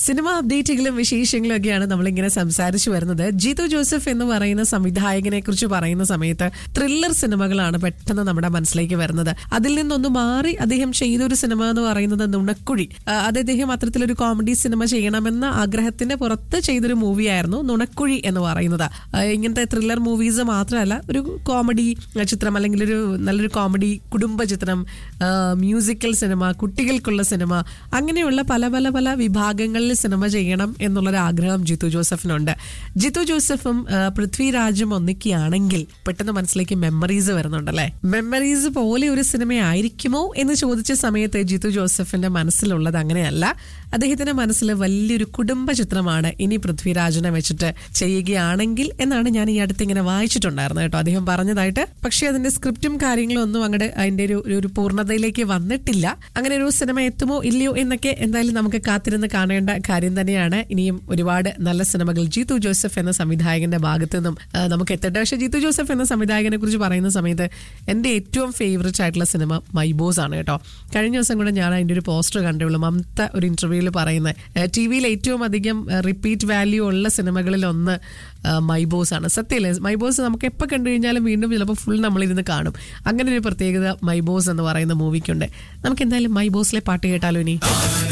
cinema അപ്ഡേറ്റുകളും വിശേഷങ്ങളും ഒക്കെയാണ് നമ്മളിങ്ങനെ സംസാരിച്ചു വരുന്നത് ജിതു ജോസഫ് എന്ന് പറയുന്ന സംവിധായകനെ കുറിച്ച് പറയുന്ന സമയത്ത് ത്രില്ലർ സിനിമകളാണ് പെട്ടെന്ന് നമ്മുടെ മനസ്സിലേക്ക് വരുന്നത് അതിൽ നിന്നൊന്ന് മാറി അദ്ദേഹം ചെയ്തൊരു സിനിമ എന്ന് പറയുന്നത് നുണക്കുഴി ആ, അത് അദ്ദേഹം അത്തരത്തിലൊരു കോമഡി സിനിമ ചെയ്യണമെന്ന ആഗ്രഹത്തിന്റെ പുറത്ത് ചെയ്തൊരു മൂവിയായിരുന്നു നുണക്കുഴി എന്ന് പറയുന്നത് ആ, ഇങ്ങനത്തെ ത്രില്ലർ മൂവീസ് മാത്രമല്ല ഒരു കോമഡി ചിത്രം അല്ലെങ്കിൽ ഒരു നല്ലൊരു കോമഡി കുടുംബ ചിത്രം ആ, മ്യൂസിക്കൽ സിനിമ കുട്ടികൾക്കുള്ള സിനിമ അങ്ങനെയുള്ള പല പല പല വിഭാഗങ്ങളിൽ സിനിമ ചെയ്യണം എന്നുള്ളൊരു ആഗ്രഹം ജിത്തു ജോസഫിനുണ്ട് ജിത്തു ജോസഫും ആ, പൃഥ്വിരാജും ഒന്നിക്കുകയാണെങ്കിൽ പെട്ടെന്ന് മനസ്സിലേക്ക് മെമ്മറീസ് വരുന്നുണ്ടല്ലേ മെമ്മറീസ് പോലെ ഒരു സിനിമയായിരിക്കുമോ എന്ന് ചോദിച്ച സമയത്ത് ജിത്തു ജോസഫിന്റെ മനസ്സിലുള്ളത് അങ്ങനെയല്ല അദ്ദേഹത്തിന്റെ മനസ്സിൽ വലിയൊരു കുടുംബ ചിത്രമാണ് ഇനി പൃഥ്വിരാജിനെ വെച്ചിട്ട് ചെയ്യുകയാണെങ്കിൽ എന്നാണ് ഞാൻ ഈ അടുത്ത് ഇങ്ങനെ വായിച്ചിട്ടുണ്ടായിരുന്നത് കേട്ടോ അദ്ദേഹം പറഞ്ഞതായിട്ട് പക്ഷേ അതിന്റെ സ്ക്രിപ്റ്റും കാര്യങ്ങളും ഒന്നും അങ്ങോട്ട് അതിന്റെ ഒരു ഒരു- ഒരു പൂർണ്ണതയിലേക്ക് വന്നിട്ടില്ല അങ്ങനെ ഒരു സിനിമ എത്തുമോ ഇല്ലയോ എന്നൊക്കെ എന്തായാലും നമുക്ക് കാത്തിരുന്ന് കാണേണ്ട കാര്യം തന്നെയാണ് ഇനിയും ഒരുപാട് നല്ല സിനിമകൾ ജീതു ജോസഫ് എന്ന സംവിധായകന്റെ ഭാഗത്തു നിന്നും ആ, നമുക്ക് എത്തട്ടെ പക്ഷേ ജീതു ജോസഫ് എന്ന സംവിധായകനെ കുറിച്ച് പറയുന്ന സമയത്ത് എന്റെ ഏറ്റവും ഫേവറേറ്റ് ആയിട്ടുള്ള സിനിമ മൈബോസ് ആണ് കേട്ടോ കഴിഞ്ഞ ദിവസം കൂടെ ഞാൻ അതിന്റെ ഒരു പോസ്റ്റർ കണ്ടുള്ളൂ മമത ഒരു ഇന്റർവ്യൂവിൽ പറയുന്നത് ടി വിയിൽ ഏറ്റവും അധികം റിപ്പീറ്റ് വാല്യൂ ഉള്ള സിനിമകളിൽ ഒന്ന് ആ, മൈബോസ് ആണ് സത്യല്ലേ മൈബോസ് നമുക്ക് എപ്പോൾ കണ്ടു കഴിഞ്ഞാലും വീണ്ടും ചിലപ്പോൾ ഫുൾ നമ്മളിരുന്ന് കാണും അങ്ങനെ ഒരു പ്രത്യേകത മൈബോസ് എന്ന് പറയുന്ന മൂവിക്കുണ്ട് നമുക്ക് എന്തായാലും മൈബോസിലെ പാട്ട് കേട്ടാലോ ഇനി